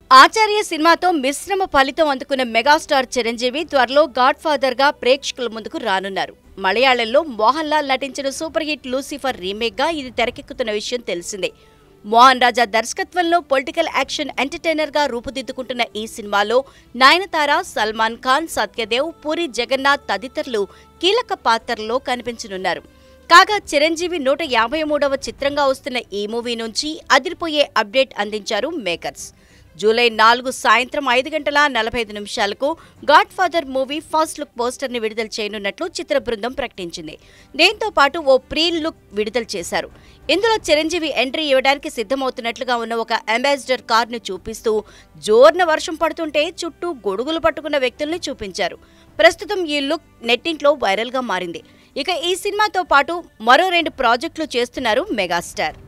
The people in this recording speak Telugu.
ఆచార్య సినిమాతో మిశ్రమ ఫలితం అందుకున్న మెగాస్టార్ చిరంజీవి త్వరలో గాడ్ ఫాదర్ గా ప్రేక్షకుల ముందుకు రానున్నారు మలయాళంలో మోహన్ లాల్ నటించిన సూపర్ హిట్ లూసిఫర్ రీమేక్ గా ఇది తెరకెక్కుతున్న విషయం తెలిసిందే మోహన్ రాజా దర్శకత్వంలో పొలిటికల్ యాక్షన్ ఎంటర్టైనర్ గా రూపుదిద్దుకుంటున్న ఈ సినిమాలో నయనతార సల్మాన్ ఖాన్ సత్యదేవ్ పూరి జగన్నాథ్ తదితరులు కీలక పాత్రల్లో కనిపించనున్నారు కాగా చిరంజీవి నూట యాభై మూడవ చిత్రంగా వస్తున్న ఈ మూవీ నుంచి అదిరిపోయే అప్డేట్ అందించారు మేకర్స్ జూలై నాలుగు సాయంత్రం ఐదు గంటల నలభై ఐదు నిమిషాలకు Godfather movie first look poster ని విడుదల చేయనున్నట్లు చిత్ర బృందం ప్రకటించింది దీంతో పాటు ఓ ప్రీ లుక్ విడుదల చేశారు ఇందులో చిరంజీవి ఎంట్రీ ఇవ్వడానికి సిద్ధమవుతున్నట్లుగా ఉన్న ఒక అంబాసిడర్ కార్ను చూపిస్తూ జోర్న వర్షం పడుతుంటే చుట్టూ గొడుగులు పట్టుకున్న వ్యక్తుల్ని చూపించారు ప్రస్తుతం ఈ లుక్ నెట్టింట్లో వైరల్ గా మారింది ఇక ఈ సినిమాతో పాటు మరో రెండు ప్రాజెక్టులు చేస్తున్నారు మెగాస్టార్